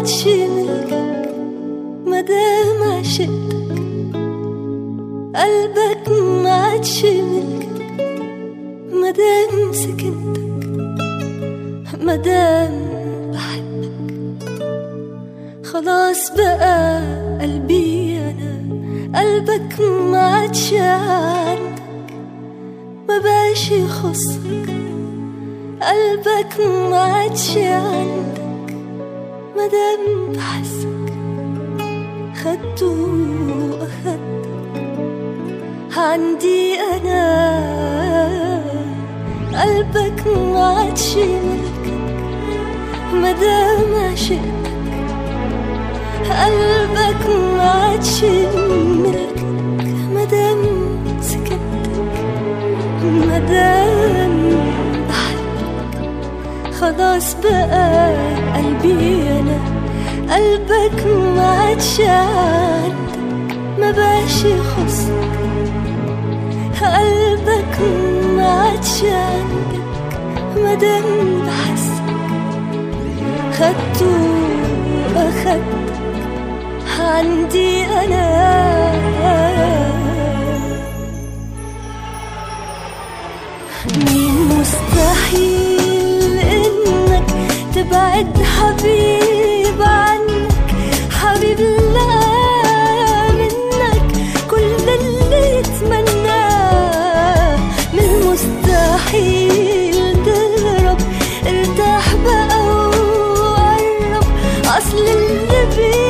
عادش ملكك مدام عشقتك قلبك ما عادش ملكك مدام سكنتك مدام بحبك خلاص بقى قلبي انا قلبك ما عادش عندك ما بقاش يخصك قلبك ما عادش عندك مدام بحسك خدته واخدتك عندي انا قلبك ما عادش ملكك مدام عشقتك قلبك ما عادش ملكك مدام سكتك مدام بحبك خلاص بقى قلبي انا قلبك ما عادش عندك ما بقاش يخصك قلبك ما عادش عندك مدام بحسك خدته واخدتك عندي انا مين مستحيل انك تبعد حبيب عنك حبيب لا منك كل اللي يتمناه من المستحيل تهرب ارتاح بقى وقرب اصل اللي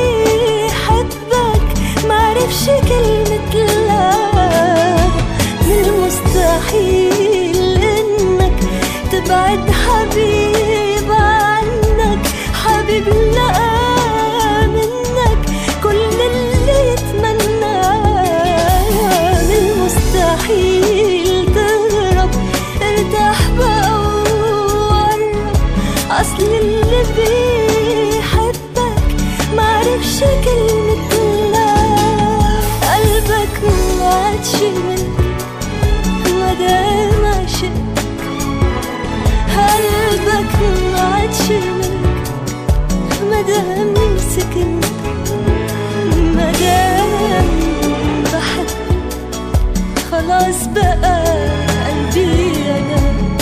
بيحبك معرفش كلمة لا من المستحيل انك تبعد حبيب عنك حبيب لا منك كل اللي يتمناه من المستحيل تهرب ارتاح بقى وقرب اصل اللي بيحبك معرفش كلمة لا قلبك ما عادش منك مدام عشقتك قلبك ما عادش منك مدام سكنتك مدام بحبك خلاص بقى قلبي انا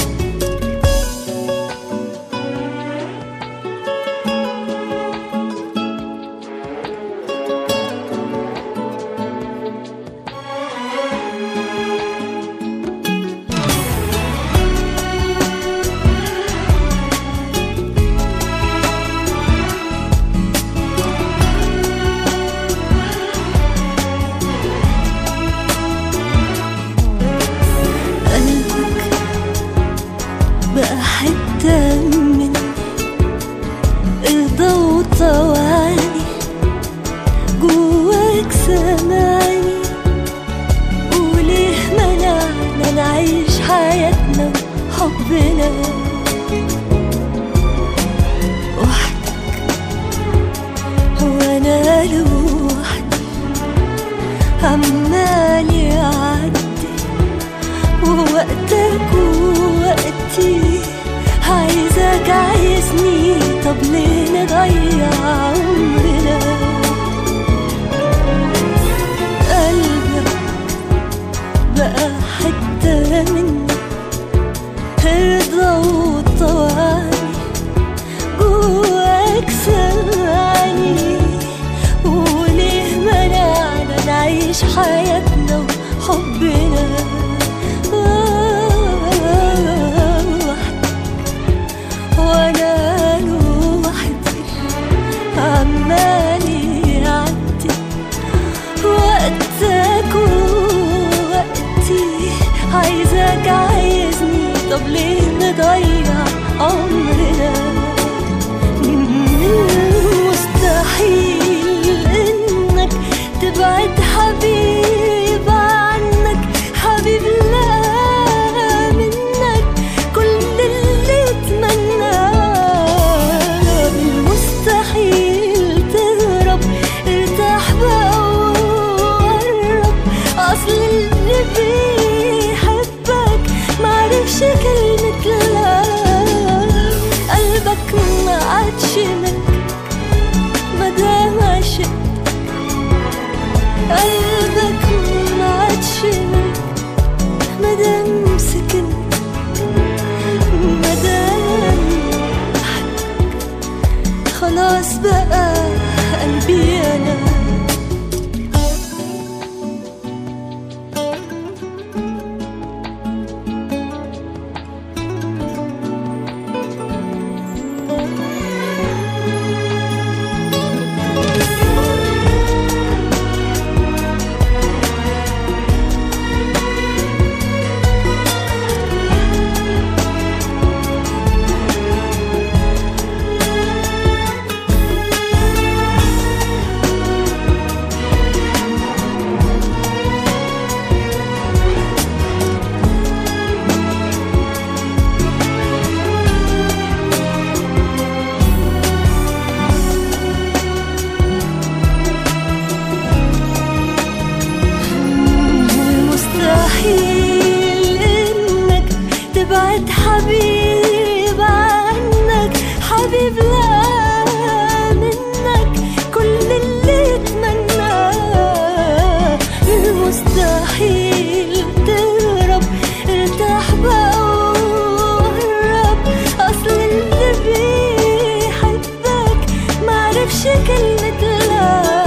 قلبك بقى حتة مني رضا وطواني جواك سامعني وليه منعنا نعيش حياتنا وحبنا وحدك وانا لوحدي عمال يعدي ووقتك ووقتي عايزك عايزني طب ليه نضيع عمرنا قلبك بقى حتة مني رضا وطواني جواك سامعني وليه منعنا نعيش حياتنا وحبنا وانا لوحدي عمال يعدي وقتك ووقتي عايزك عايزني طب ليه نضيع عمرنا مستحيل انك تبعد حبيب عنك حبيب لا منك كل اللي اتمناه مستحيل تهرب ارتاح بقى وقرب اصل اللي بيحبك معرفش كلمة لا كلمة لا